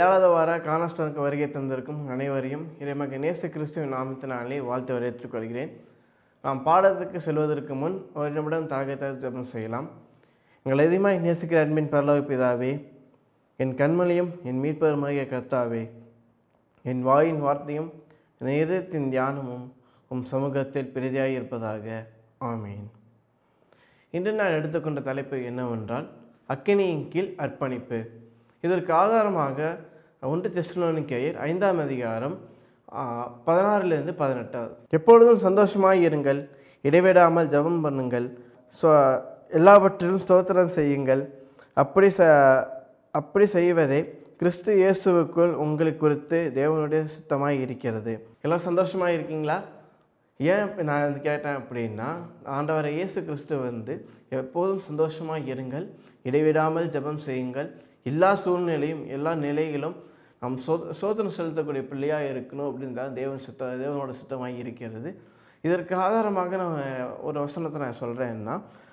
ஏழாவது வார கானஸ்டனுக்கு வருகை தந்திருக்கும் அனைவரையும் இறைமக நேச கிறிஸ்துவின் நாமத்தினாலே வாழ்த்து வரவேற்றுக் கொள்கிறேன் நாம் பாடத்துக்கு செல்வதற்கு முன் ஒரு நிமிடம் தாகத்தை ஜெபம் செய்யலாம் எங்கள் அதிகமாக நேசிக்கிற அன்பின் பரலோக பிதாவே என் கண்மொழியும் என் மீட்பெருமாகிய கர்த்தாவே என் வாயின் வார்த்தையும் என் இதயத்தின் தியானமும் உம் சமூகத்தில் பிரதியாய் இருப்பதாக ஆமீன் இன்று நான் எடுத்துக்கொண்ட தலைப்பு என்னவென்றால் அக்கினியின் கீழ் அர்ப்பணிப்பு இதற்கு ஆதாரமாக ஒன்று தெசலோனிக்கேயர் ஐந்தாம் அதிகாரம் ஆ, பதினாறிலிருந்து பதினெட்டாவது எப்பொழுதும் சந்தோஷமாய் இருங்கள் இடைவிடாமல் ஜெபம் பண்ணுங்கள் ஸோ எல்லாவற்றிலும் ஸ்தோத்திரம் செய்யுங்கள் அப்படி ச அப்படி செய்வதே கிறிஸ்து இயேசுவுக்குள் உங்களுக்கு குறித்து தேவனுடைய சித்தமாய் இருக்கிறது எல்லாம் சந்தோஷமாக இருக்கீங்களா ஏன் இப்ப நான் வந்து கேட்டேன் அப்படின்னா ஆண்டவரை இயேசு கிறிஸ்து வந்து எப்போதும் சந்தோஷமாக இருங்கள் இடைவிடாமல் ஜெபம் செய்யுங்கள் எல்லா சூழ்நிலையும் எல்லா நிலையிலும் நாம் சோ சோதனை செலுத்தக்கூடிய பிள்ளையாக இருக்கணும் அப்படின்னு தான் தேவன் சித்த தேவனோட சித்தமாக இருக்கிறது இதற்கு ஆதாரமாக நான் ஒரு வசனத்தை நான் சொல்கிறேன்னா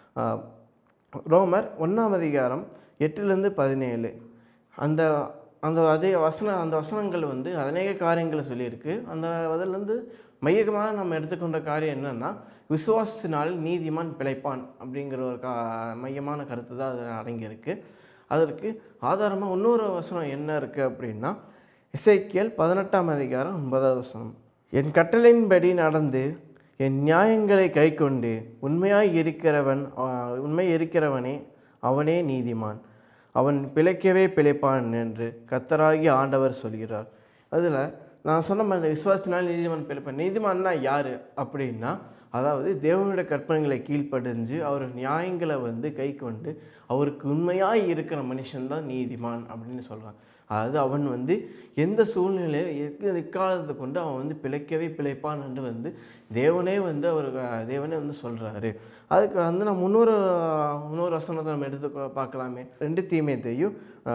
ரோமர் ஒன்றாம் அதிகாரம் எட்டுலேருந்து பதினேழு அந்த அந்த அதே வசன அந்த வசனங்கள் வந்து அநேக காரியங்களை சொல்லியிருக்கு அந்த அதிலேருந்து மையமாக நம்ம எடுத்துக்கொண்ட காரியம் என்னன்னா விசுவாசத்தினால் நீதிமான் பிழைப்பான் அப்படிங்கிற ஒரு கா மையமான கருத்து தான் அதில் அடங்கியிருக்கு அதற்கு ஆதாரமாக இன்னொரு வசனம் என்ன இருக்குது அப்படின்னா இசைக்கியல் பதினெட்டாம் அதிகாரம் ஒன்பதாவது வசனம் என் கட்டளையின்படி நடந்து என் நியாயங்களை கைக்கொண்டு உண்மையாய் இருக்கிறவன் ஆஹ், உண்மை இருக்கிறவனே அவனே நீதிமான் அவன் பிழைக்கவே பிழைப்பான் என்று கத்தராகி ஆண்டவர் சொல்கிறார் அதில் நான் சொன்ன மாதிரி விசுவாசத்தினால் நீதிமான் பிழைப்பான் நீதிமான்னா யார் அப்படின்னா அதாவது தேவனுடைய கற்பனைகளை கீழ்ப்படிஞ்சு அவர் நியாயங்களை வந்து கை கொண்டு அவருக்கு உண்மையாய் இருக்கிற மனுஷன்தான் நீதிமான் அப்படின்னு சொல்கிறான் அதாவது அவன் வந்து எந்த சூழ்நிலையை எக்க இக்காலத்தை கொண்டு அவன் வந்து பிழைக்கவே பிழைப்பான் என்று வந்து தேவனே வந்து அவர் தேவனே வந்து சொல்கிறாரு அதுக்கு வந்து நம்ம முன்னொரு இன்னொரு வசனத்தை நம்ம எடுத்து பா- பார்க்கலாமே ரெண்டு தீமையத்தையும்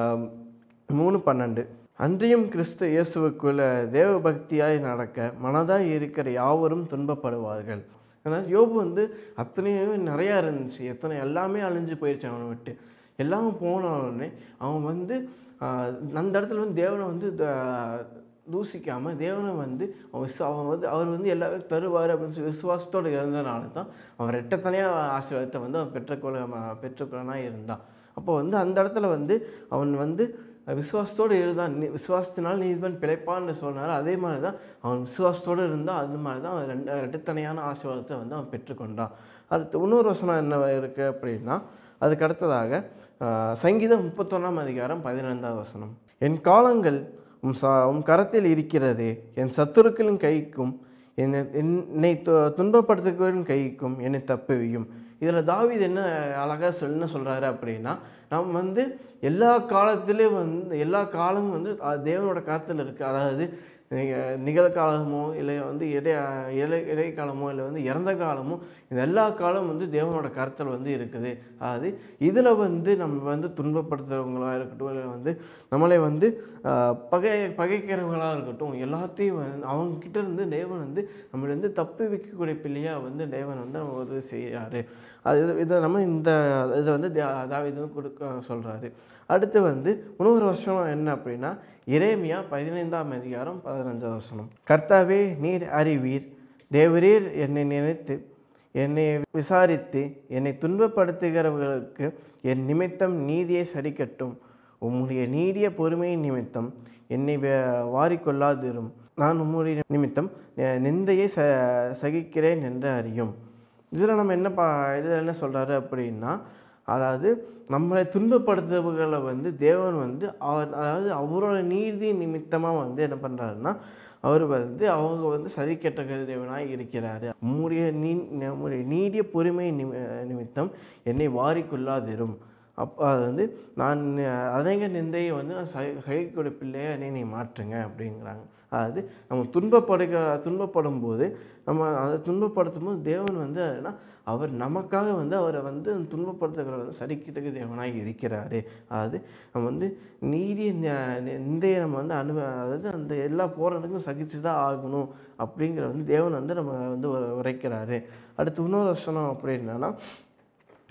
மூணு பன்னெண்டு அன்றியும் கிறிஸ்து இயேசுவுக்குள்ள தேவ பக்தியாய் நடக்க மனதாய் இருக்கிற யாவரும் துன்பப்படுவார்கள் ஏன்னா யோபு வந்து அத்தனையும் நிறையா இருந்துச்சு எத்தனை எல்லாமே அழிஞ்சு போயிடுச்சு அவனை விட்டு எல்லாம் போன உடனே அவன் வந்து ஆஹ், அந்த இடத்துல வந்து தேவனை வந்து த- தூசிக்காமல் தேவனை வந்து அவன் விசு அவன் வந்து அவர் வந்து எல்லாமே தருவார் அப்படின்னு சொல்லி விசுவாசத்தோடு இருந்தனால தான் அவன் ரெட்டத்தனையாக ஆசீர்வாதத்தை வந்து அவன் பெற்றக்கொள்ள பெற்றுக்கொள்ளனாக இருந்தான் அப்போ வந்து அந்த இடத்துல வந்து அவன் வந்து விசுவாசத்தோடு இருந்தான் நீ விசுவாசத்தினால் நீதிபன் பிழைப்பான்னு சொன்னார் அதே மாதிரி தான் அவன் விசுவாசத்தோடு இருந்தால் அது மாதிரி தான் அவன் ரெண்டு ரெட்டத்தனையான ஆசீர்வாதத்தை வந்து அவன் பெற்றுக்கொண்டான் அடுத்து இன்னொரு வசனம் என்ன இருக்குது அப்படின்னா அதுக்கு அடுத்ததாக ஆஹ், சங்கீதம் முப்பத்தொன்னாம் அதிகாரம் பதினைந்தாவது வசனம் என் காலங்கள் உம் சா உம் கரத்தில் இருக்கிறது என் சத்துருக்களின் கைக்கும் என்னை என்னை து- துன்பப்படுத்துகிறவரின் கைக்கும் என்னை தப்புவியும் இதில் தாவீது என்ன அழகாக சொல் என்ன சொல்கிறாரு அப்படின்னா நம்ம வந்து எல்லா காலத்திலையும் வந்து எல்லா காலமும் வந்து அஹ், தேவனோட கருத்தில் இருக்குது அதாவது நிக- நிகழ்காலமோ இல்லை வந்து இடை இலை இடைக்காலமோ இல்லை வந்து இறந்த காலமோ இந்த எல்லா காலம் வந்து தேவனோட கருத்தில் வந்து இருக்குது அதாவது இதில் வந்து நம்ம வந்து துன்பப்படுத்துகிறவங்களா இருக்கட்டும் இல்லை வந்து நம்மளை வந்து ஆஹ், பகை பகைக்கிறவங்களாக இருக்கட்டும் எல்லாத்தையும் வந்து அவங்கக்கிட்ட இருந்து தேவன் வந்து நம்மளை வந்து தப்பி வைக்கக்கூடிய பிள்ளையாக வந்து தேவன் வந்து நம்ம உதவி செய்கிறாரு அது இது- இதை நம்ம இந்த இதை வந்து தா- தாவீது வந்து கொடுக்க சொல்கிறாரு அடுத்து வந்து இன்னொரு வருஷம் என்ன அப்படின்னா இறைமையா பதினைந்தாம் அதிகாரம் பதினஞ்சாம் வசனம் கர்த்தாவே நீர் அறிவீர் தேவரீர் என்னை நினைத்து என்னை விசாரித்து என்னை துன்பப்படுத்துகிறவர்களுக்கு என் நிமித்தம் நீதியை சரிக்கட்டும் உம்முடைய நீடிய பொறுமையின் நிமித்தம் என்னை வே- வாரிக்கொள்ளாதிரும் நான் உம்முடைய நிமித்தம் அஹ், நிந்தையை ச சகிக்கிறேன் என்று அறியும் இதில் நம்ம என்ன பா இதில் என்ன சொல்கிறாரு அப்படின்னா அதாவது நம்மளை துன்பப்படுத்துபவர்களை வந்து தேவன் வந்து அவர் அதாவது அவரோட நீதி நிமித்தமாக வந்து என்ன பண்ணுறாருன்னா அவர் வந்து அவங்க வந்து சரி கெட்ட தேவனாய் இருக்கிறாரு உம்முடைய நீ நம்முடைய நீடிய பொறுமை நிமி நிமித்தம் என்னை வாரிக்கொள்ளாதிரும் அப்போ அது வந்து நான் அதங்க நிந்தையை வந்து நான் சகை சகைக்கூடிய பிள்ளையை என்னை நீ மாற்றுங்க அப்படிங்கிறாங்க அதாவது நம்ம துன்பப்படுக துன்பப்படும் போது நம்ம அதை துன்பப்படுத்தும் போது தேவன் வந்து என்ன அவர் நமக்காக வந்து அவரை வந்து துன்பப்படுத்துகிற வந்து சரிக்கிட்டக்கு தேவனாக இருக்கிறாரு அதாவது நம்ம வந்து நீடிய ந- நிந்தையை நம்ம வந்து அனு அதாவது அந்த எல்லா போராட்டங்களும் சகிச்சு தான் ஆகணும் அப்படிங்கிற வந்து தேவன் வந்து நம்ம வந்து உ- உரைக்கிறாரு அடுத்து இன்னொரு வசனம் அப்படின்னா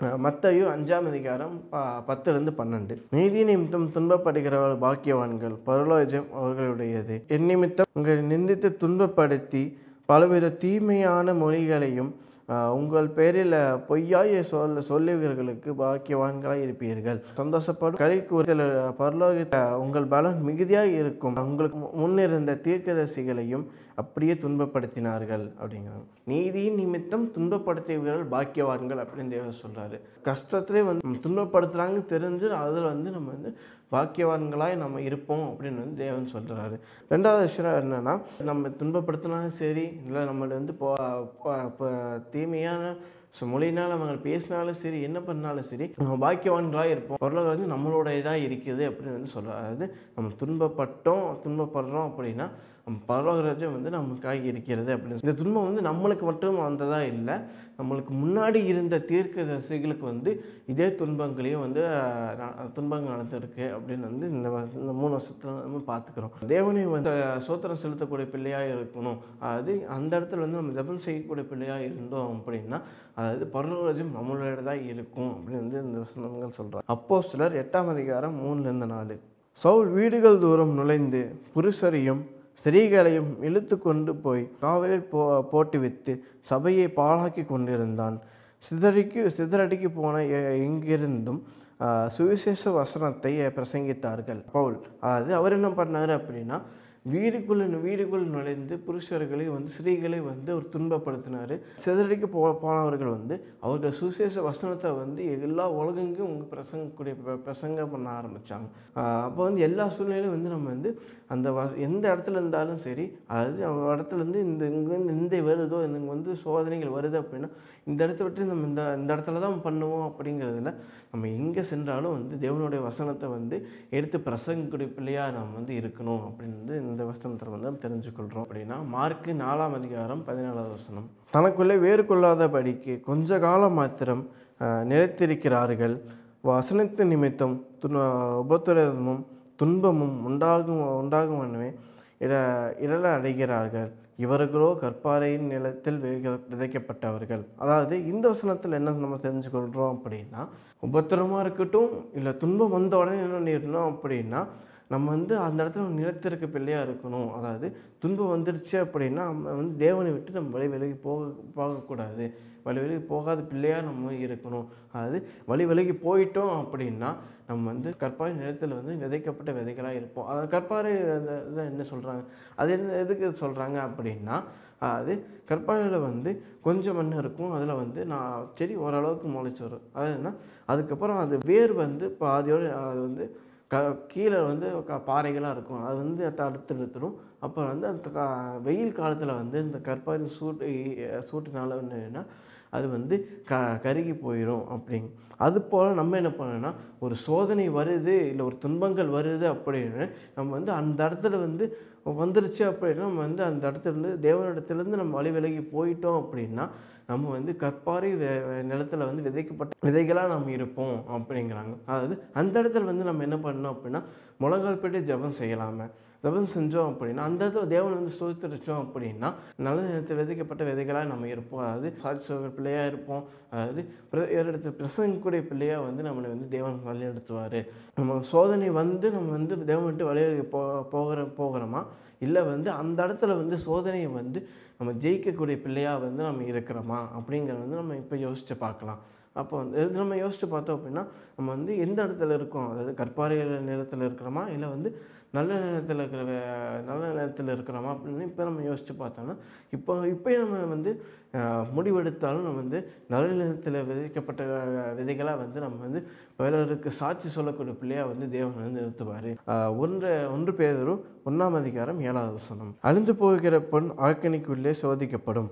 மத்தையு அஞ்சாம் அதிகாரம் ப பத்துலேருந்து பன்னெண்டு நீதி நிமித்தம் துன்பப்படுகிறவர்கள் பாக்கியவான்கள் பரலோஜம் அவர்களுடையது என் நிமித்தம் உங்களை நிந்தித்து துன்பப்படுத்தி பலவித தீமையான மொழிகளையும் ஆஹ், உங்கள் பேரில் பொய்யாய சொல் சொல்லுகிறவர்களுக்கு பாக்கியவான்களாய் இருப்பீர்கள் சந்தோஷப்படும் கலை கூறுதல் பரலோக உங்கள் பலன் மிகுதியாக இருக்கும் உங்களுக்கு மு- முன்னிருந்த தீர்க்கதரிசிகளையும் அப்படியே துன்பப்படுத்தினார்கள் அப்படிங்கிறாங்க நீதியின் நிமித்தம் துன்பப்படுத்தியவர்கள் பாக்கியவான்கள் அப்படின்னு தேவன் சொல்றாரு கஷ்டத்திலே வந்து நம்ம துன்பப்படுத்துறாங்க தெரிஞ்சு அதில் வந்து நம்ம வந்து பாக்கியவான்களாய் நம்ம இருப்போம் அப்படின்னு வந்து தேவன் சொல்றாரு ரெண்டாவது விஷயம் என்னன்னா நம்ம துன்பப்படுத்தினாலும் சரி இல்லை நம்மள வந்து போ ப- ப- தீமையான ஸோ மொழினால் அவங்க பேசினாலும் சரி என்ன பண்ணாலும் சரி நம்ம பாக்கியவான்களாக இருப்போம் பொருளாதாரம் வந்து நம்மளுடையதாக இருக்குது அப்படின்னு வந்து சொல்கிறார் அதாவது நம்ம துன்பப்பட்டோம் துன்பப்படுறோம் அப்படின்னா நம்ம பரலோகராஜ்யம் வந்து நமக்காக இருக்கிறது அப்படின்னு இந்த துன்பம் வந்து நம்மளுக்கு மட்டும் வந்ததா இல்லை நம்மளுக்கு முன்னாடி இருந்த தீர்க்க தரிசிகளுக்கு வந்து இதே துன்பங்களையும் வந்து அஹ், ந- துன்பங்கள் நடந்திருக்கு அப்படின்னு வந்து இந்த வ- இந்த மூணு வருஷத்துல நம்ம பார்த்துக்கிறோம் தேவனை வந்து அஹ், சோத்திரம் செலுத்தக்கூடிய பிள்ளையாக இருக்கணும் அதாவது அந்த இடத்துல வந்து நம்ம ஜெபம் செய்யக்கூடிய பிள்ளையாக இருந்தோம் அப்படின்னா அதாவது பரலோகராஜ்யம் நம்மளோடதாக இருக்கும் அப்படின்னு வந்து இந்த வசனங்கள் சொல்கிறார் அப்போ சிலர் எட்டாம் அதிகாரம் மூணுலேருந்து நாலு சவுல் வீடுகள் தூரம் நுழைந்து புருஷரையும் ஸ்திரீகளையும் இழுத்து கொண்டு போய் காவலில் போ போட்டு விட்டு சபையை பாழாக்கி கொண்டிருந்தான் சிதறிக்கு சிதறடிக்கு போன எ- எங்கிருந்தும் ஆ, சுவிசேஷ வசனத்தை பிரசங்கித்தார்கள் பவுல் அதாவது அவர் என்ன பண்ணார் அப்படின்னா வீடுக்குள்ள வீடுக்குள் நுழைந்து புருஷர்களை வந்து ஸ்திரீகளை வந்து அவர் துன்பப்படுத்தினார் சிதறடிக்கு போ போனவர்கள் வந்து அவர்கள் சுவிசேஷ வசனத்தை வந்து எல்லா உலகெங்கும் உங்க பிரசங்கக்கூடிய பிர- பிரசங்கம் பண்ண ஆரம்பித்தாங்க அப்போ வந்து எல்லா சூழ்நிலையும் வந்து நம்ம வந்து அந்த வ எந்த இடத்துல இருந்தாலும் சரி அதாவது அவங்க இடத்துல இருந்து இந்த இங்கேருந்து இந்த வருதோ இங்கே வந்து சோதனைகள் வருது அப்படின்னா இந்த இடத்த விட்டு நம்ம இந்த இந்த இடத்துல தான் பண்ணுவோம் அப்படிங்கிறதுல நம்ம எங்கே சென்றாலும் வந்து தேவனுடைய வசனத்தை வந்து எடுத்து பிரசங்கக்கூடிய பிள்ளையாக நாம் வந்து இருக்கணும் அப்படின்னு வந்து இந்த வசனத்தில் வந்து நம்ம தெரிஞ்சுக்கொள்கிறோம் அப்படின்னா மார்க்கு நாலாம் அதிகாரம் பதினாலாவது வசனம் தனக்குள்ளே வேறு கொள்ளாதபடிக்கு கொஞ்ச காலம் மாத்திரம் ஆஹ், நிலைத்திருக்கிறார்கள் வசனத்து நிமித்தம் துன் உபத்திரமும் துன்பமும் உண்டாகும் உண்டாகும் எனவே இட இடல அடைகிறார்கள் இவர்களோ கற்பாறையின் நிலத்தில் விதைக்க விதைக்கப்பட்டவர்கள் அதாவது இந்த வசனத்தில் என்ன நம்ம தெரிஞ்சுக்கொள்கிறோம் அப்படின்னா உபத்திரமாக இருக்கட்டும் இல்லை துன்பம் வந்த உடனே என்ன பண்ணிடணும் அப்படின்னா நம்ம வந்து அந்த இடத்துல நிலத்திற்கு பிள்ளையாக இருக்கணும் அதாவது துன்பம் வந்துருச்சு அப்படின்னா நம்ம வந்து தேவனை விட்டு நம்ம வழி விலகி போக போகக்கூடாது வழி விலகி போகாத பிள்ளையாக நம்ம இருக்கணும் அதாவது வழி விலகி போயிட்டோம் அப்படின்னா நம்ம வந்து கற்பாறை நிலத்தில் வந்து விதைக்கப்பட்ட விதைகளாக இருப்போம் அதாவது கற்பாறை அந்த இதை என்ன சொல்கிறாங்க அது என்ன எதுக்கு சொல்கிறாங்க அப்படின்னா அது கற்பாறையில் வந்து கொஞ்சம் மண் இருக்கும் அதில் வந்து நான் செடி ஓரளவுக்கு முளைச்சி வரும் அது என்ன அதுக்கப்புறம் அது வேர் வந்து பாதியோடு அது வந்து க கீழே வந்து க பாறைகளாக இருக்கும் அது வந்து அடுத்து எடுத்துடும் அப்புறம் வந்து அந்த கா- வெயில் காலத்தில் வந்து இந்த கற்பாரி சூட்டு சூட்டுனால என்னன்னா அது வந்து க கருகி போயிடும் அப்படிங்க அது போல் நம்ம என்ன பண்ணணும்னா ஒரு சோதனை வருது இல்லை ஒரு துன்பங்கள் வருது அப்படின்னு நம்ம வந்து அந்த இடத்துல வந்து வந்துருச்சு அப்படின்னா நம்ம வந்து அந்த இடத்துல இருந்து தேவனிடத்துலேருந்து நம்ம வழி விலகி போயிட்டோம் அப்படின்னா நம்ம வந்து கற்பாறை வே- வே- நிலத்துல வந்து விதைக்கப்பட்ட விதைகளாக நம்ம இருப்போம் அப்படிங்கிறாங்க அதாவது அந்த இடத்துல வந்து நம்ம என்ன பண்ணோம் அப்படின்னா முழங்கால் போட்டு ஜெபம் செய்யலாமே ஜெபம் செஞ்சோம் அப்படின்னா அந்த இடத்துல தேவன் வந்து ஸ்தோத்திரிச்சோம் அப்படின்னா நல்ல நேரத்தில் விதைக்கப்பட்ட விதைகளாக நம்ம இருப்போம் அதாவது சாட்சி சொல்கிற பிள்ளையாக இருப்போம் அதாவது பிர- இடத்துல பிரசங்கக்கூடிய பிள்ளையாக வந்து நம்மளை வந்து தேவன் வழிநடத்துவார் நம்ம சோதனை வந்து நம்ம வந்து தேவன் விட்டு வழியில் போ போகிற போகிறோமா இல்லை வந்து அந்த இடத்துல வந்து சோதனையை வந்து நம்ம ஜெயிக்கக்கூடிய பிள்ளையாக வந்து நம்ம இருக்கிறோமா அப்படிங்கிறத வந்து நம்ம இப்போ யோசித்து பார்க்கலாம் அப்போ வந்து இது நம்ம யோசித்து பார்த்தோம் அப்படின்னா நம்ம வந்து எந்த இடத்துல இருக்கோம் அதாவது கற்பாறை நிலத்தில் இருக்கிறோமா இல்லை வந்து நல்ல நிலத்தில் இருக்கிற வே- நல்ல நிலத்தில் இருக்கிறோமா அப்படின்னு இப்போ நம்ம யோசித்து பார்த்தோம்னா இப்போ இப்போயே நம்ம வந்து ஆஹ், முடிவெடுத்தாலும் நம்ம வந்து நல்ல நிலத்தில் விதைக்கப்பட்ட அஹ், விதைகளாக வந்து நம்ம வந்து பிறருக்கு சாட்சி சொல்லக்கூடிய பிள்ளையாக வந்து தேவன் வந்து நிறுத்துவார் ஒன்று ஒன்று பேதரும் ஒன்றாம் அதிகாரம் ஏழாவது வசனம் அழிந்து போகிற பொன் ஆக்கணிக்குள்ளே சோதிக்கப்படும்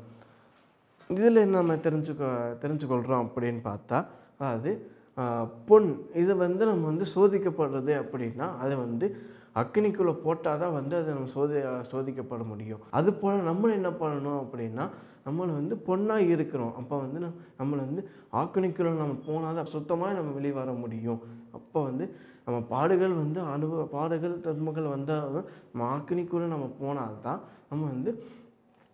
இதில் என்ன நம்ம தெரிஞ்சுக்க தெரிஞ்சுக்கொள்கிறோம் அப்படின்னு பார்த்தா அதாவது ஆஹ், பொன் இது வந்து நம்ம வந்து சோதிக்கப்படுறது அப்படின்னா அதை வந்து அக்னிக்குள்ளே போட்டால் தான் வந்து அதை நம்ம சோதி சோதிக்கப்பட முடியும் அது போல் நம்மளும் என்ன பண்ணணும் அப்படின்னா நம்மளை வந்து பொண்ணாக இருக்கிறோம் அப்போ வந்து நம் நம்மளை வந்து ஆக்கணிக்குள்ளே நம்ம போனால் தான் சுத்தமாக நம்ம வெளியே வர முடியும் அப்போ வந்து நம்ம பாடுகள் வந்து அனுபவ பாடுகள் தன்மைகள் வந்தாலும் நம்ம ஆக்கணிக்குள்ளே நம்ம போனால் தான் நம்ம வந்து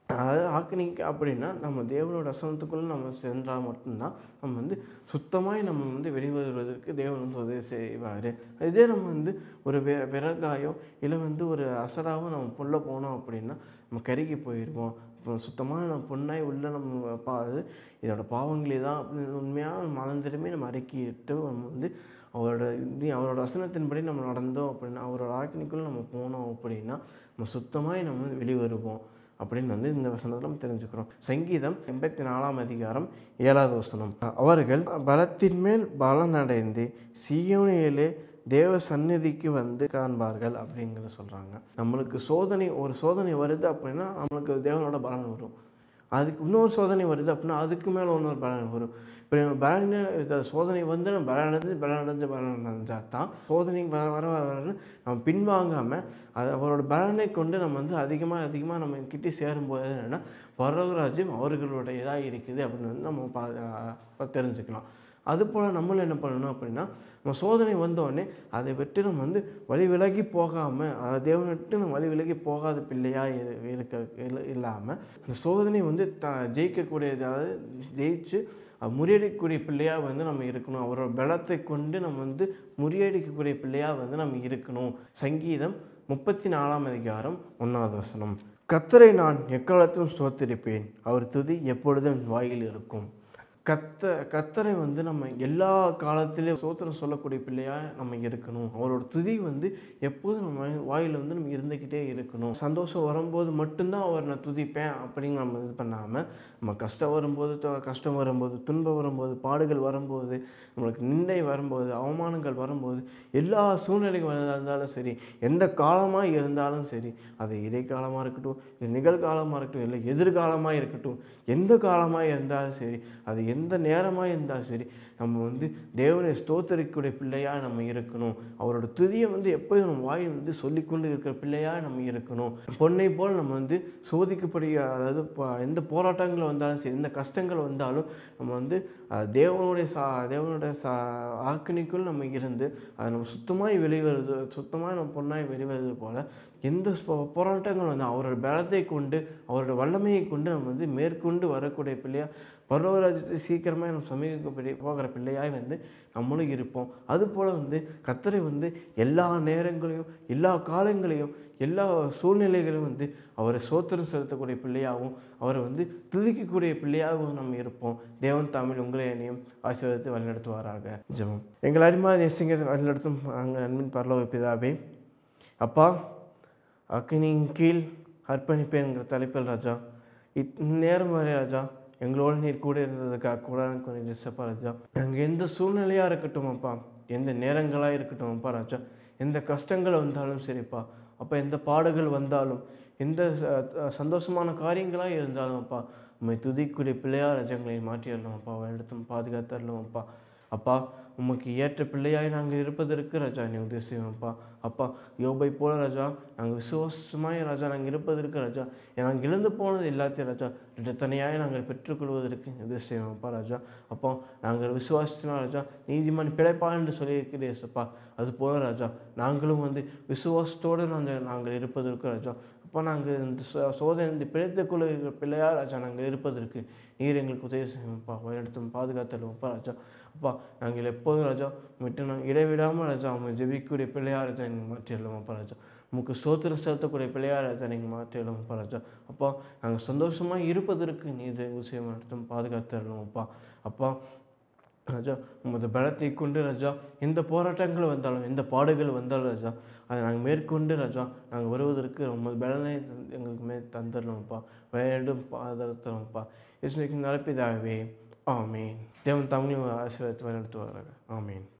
அதாவது ஆக்கினிக்கு அப்படின்னா நம்ம தேவனோட வசனத்துக்குள்ளே நம்ம சென்றால் மட்டும்தான் நம்ம வந்து சுத்தமாய் நம்ம வந்து வெளிவருவதற்கு தேவன் வந்து உதவி செய்வார் இதே நம்ம வந்து ஒரு வெ விறகாயோ இல்லை வந்து ஒரு அசராவோ நம்ம புல்ல போனோம் அப்படின்னா நம்ம கருகி போயிடுவோம் இப்போ சுத்தமாக நம்ம பொண்ணாய் உள்ள நம்ம பா அது இதோட பாவங்களே தான் அப்படின்னு உண்மையாக மனந்திரும்பி நம்ம அறிக்கிட்டு நம்ம வந்து அவரோட இது அவரோட வசனத்தின்படி நம்ம நடந்தோம் அப்படின்னா அவரோட ஆக்கினிக்குள்ளே நம்ம போனோம் அப்படின்னா நம்ம சுத்தமாய் நம்ம வந்து வெளிவருவோம் அப்படின்னு வந்து இந்த வசனத்தில் நம்ம தெரிஞ்சுக்கிறோம் சங்கீதம் எண்பத்தி நாலாம் அதிகாரம் ஏழாவது வசனம் அவர்கள் பலத்தின் மேல் பலனடைந்து சீயோனியிலே தேவ சந்நிதிக்கு வந்து காண்பார்கள் அப்படிங்கிறத சொல்கிறாங்க நம்மளுக்கு சோதனை ஒரு சோதனை வருது அப்படின்னா நம்மளுக்கு தேவனோட பலன் வரும் அதுக்கு இன்னொரு சோதனை வருது அப்படின்னா அதுக்கு மேலே இன்னொரு பலன் வரும் இப்போ நம்ம பலன் இந்த சோதனை வந்து நம்ம பலன் அடைஞ்சு பலன் அடைஞ்சு பலன் அடைஞ்சால் தான் சோதனை வர வர வர நம்ம பின்வாங்காமல் அது அவரோட பலனை கொண்டு நம்ம வந்து அதிகமாக அதிகமாக நம்ம கிட்டே சேரும்போது என்னென்னா பரவராஜ்யம் அவர்களுடையதாக இருக்குது அப்படின்னு வந்து நம்ம பா பா- தெரிஞ்சுக்கலாம் அதுபோல் நம்மளும் என்ன பண்ணணும் அப்படின்னா நம்ம சோதனை வந்தோடனே அதை விட்டு நம்ம வந்து வழி விலகி போகாமல் அதை தேவனை விட்டு நம்ம வழி விலகி போகாத பிள்ளையாக இரு இருக்க இல்ல- இல்லாமல் இந்த சோதனை வந்து த ஜெயிக்கக்கூடிய அதாவது ஜெயிச்சு அது முறியடிக்கக்கூடிய பிள்ளையாக வந்து நம்ம இருக்கணும் அவரோட பலத்தை கொண்டு நம்ம வந்து முறியடிக்கக்கூடிய பிள்ளையாக வந்து நம்ம இருக்கணும் சங்கீதம் முப்பத்தி நாலாம் அதிகாரம் ஒன்றாவது வசனம் கத்தரை நான் எக்காலத்திலும் சோத்திருப்பேன் அவர் துதி எப்பொழுதும் என் வாயில் இருக்கும் கத்த கத்தரை வந்து நம்ம எல்லா காலத்திலையும் சோத்திரம் சொல்லக்கூடிய பிள்ளையாக நம்ம இருக்கணும் அவரோட துதி வந்து எப்போதும் நம்ம வாயில் வந்து நம்ம இருந்துக்கிட்டே இருக்கணும் சந்தோஷம் வரும்போது மட்டும்தான் அவர் நான் துதிப்பேன் அப்படின்னு நம்ம இது பண்ணாமல் நம்ம கஷ்டம் வரும்போது த- கஷ்டம் வரும்போது துன்பம் வரும்போது பாடுகள் வரும்போது நம்மளுக்கு நிந்தை வரும்போது அவமானங்கள் வரும்போது எல்லா சூழ்நிலைகள் இருந்தாலும் சரி எந்த காலமாக இருந்தாலும் சரி அது இடைக்காலமாக இருக்கட்டும் இது நிகழ்காலமாக இருக்கட்டும் இல்லை எதிர்காலமாக இருக்கட்டும் எந்த காலமாக இருந்தாலும் சரி அது எந்த நேரமாக இருந்தாலும் சரி நம்ம வந்து தேவனை ஸ்தோத்தரிக்கக்கூடிய பிள்ளையாக நம்ம இருக்கணும் அவரோட துதியை வந்து எப்போதும் நம்ம வாய் வந்து சொல்லிக்கொண்டு இருக்கிற பிள்ளையாக நம்ம இருக்கணும் பொன்னை போல் நம்ம வந்து சோதிக்கப்படிய அதாவது ப- எந்த போராட்டங்கள் வந்தாலும் சரி எந்த கஷ்டங்கள் வந்தாலும் நம்ம வந்து அஹ், தேவனுடைய சா தேவனுடைய சா ஆக்கினிக்குள் நம்ம இருந்து அதை நம்ம சுத்தமாய் வெளிவருது சுத்தமாக நம்ம பொண்ணாய் வெளிவருது போல் எந்த போ- போராட்டங்கள் வந்து அவரோட பலத்தை கொண்டு அவரோட வல்லமையை கொண்டு நம்ம வந்து மேற்கொண்டு வரக்கூடிய பிள்ளையா பரவராஜ்யத்தை சீக்கிரமாக நம்ம சமீபப்படி போகிற பிள்ளையாய் வந்து நம்மளும் இருப்போம் அதுபோல் வந்து கத்தரை வந்து எல்லா நேரங்களையும் எல்லா காலங்களையும் எல்லா சூழ்நிலைகளையும் வந்து அவரை சோத்திரம் செலுத்தக்கூடிய பிள்ளையாகவும் அவரை வந்து துதிக்கக்கூடிய பிள்ளையாகவும் நம்ம இருப்போம் தேவன் தமிழ் உங்களை என்னையும் ஆசீர்வதித்து வழிநடத்துவாராக ஜெபம் எங்கள் அருமா தேசிங்கர் வழிநடத்தும் அங்கே அன்பின் பரலோக பிதாவே அப்பா அக்கினியின் கீழ் அர்ப்பணிப்பேன்கிற தலைப்பில் ராஜா இந்நேரம் வரை ராஜா எங்களோட நீர் கூட இருந்ததுக்காக கூட எனக்கு கொஞ்சம் டிஸ்டர்பாக ராஜா நாங்கள் எந்த சூழ்நிலையாக இருக்கட்டும் அப்பா எந்த நேரங்களாக இருக்கட்டும் அப்பா ராஜா எந்த கஷ்டங்கள் வந்தாலும் சரிப்பா அப்போ எந்த பாடுகள் வந்தாலும் எந்த ச- சந்தோஷமான காரியங்களாக இருந்தாலும் அப்பா உண்மை துதிக்குரிய பிள்ளையா ராஜாங்களை மாற்றிடலாம் அப்பா எடுத்தும் பாதுகாத்தரலாம் அப்பா அப்பா உமக்கு ஏற்ற பிள்ளையாய் நாங்கள் இருப்பதற்கு ராஜா நீ உதவி செய்வோம்ப்பா அப்பா யோபை போல ராஜா நாங்கள் விசுவாசமாய் ராஜா நாங்கள் இருப்பதற்கு ராஜா நாங்கள் இழந்து போனது எல்லாத்தையும் ராஜா தனியாய் நாங்கள் பெற்றுக்கொள்வதற்கு நீ உதவி செய்வோம்ப்பா ராஜா அப்போ நாங்கள் விசுவாசினா ராஜா நீதிமான் பிழைப்பா என்று சொல்லியிருக்கிறேசப்பா அது போல ராஜா நாங்களும் வந்து விசுவாசத்தோடு நாங்கள் நாங்கள் இருப்பதற்கு ராஜா அப்போ நாங்கள் இந்த சோ- சோதனை இந்த பிழைத்துக்குள்ள இருக்கிற பிள்ளையா ராஜா நாங்கள் இருப்பதற்கு நீர் எங்களுக்கு உதவி செய்யும்ப்பா வழிநடத்தும் பாதுகாத்தலும்ப்பா ராஜா அப்பா நாங்கள் எப்போதும் ராஜா விட்டு நாங்கள் இடைவிடாமல் ராஜா அவங்க ஜெபிக்கக்கூடிய பிள்ளையா ராஜா நீங்கள் மாற்றிடலாமப்பா ராஜா உமக்கு சோத்திரம் செலுத்தக்கூடிய பிள்ளையா ராஜா நீங்கள் மாற்றிடலாமப்பா ராஜா அப்பா நாங்கள் சந்தோஷமாக இருப்பதற்கு நீர் எங்கள் செய்ய நடத்தும் பாதுகாத்தரலாமப்பா அப்பா ராஜா உமது பலத்தை கொண்டு ராஜா எந்த போராட்டங்கள் வந்தாலும் எந்த பாடுகள் வந்தாலும் ராஜா அதை நாங்கள் மேற்கொண்டு ராஜா நாங்கள் வருவதற்கு உமது பலனை தந்து- எங்களுக்கு மே தந்துடலாம்ப்பா விளையாடும் பாதத்தலாம்ப்பா இயேசுவின் நடப்பிதாகவே ஆமீன் தேவன் தமிழ் ஆசீர்வாதத்தை வழிநடத்துவாராக ஆமீன்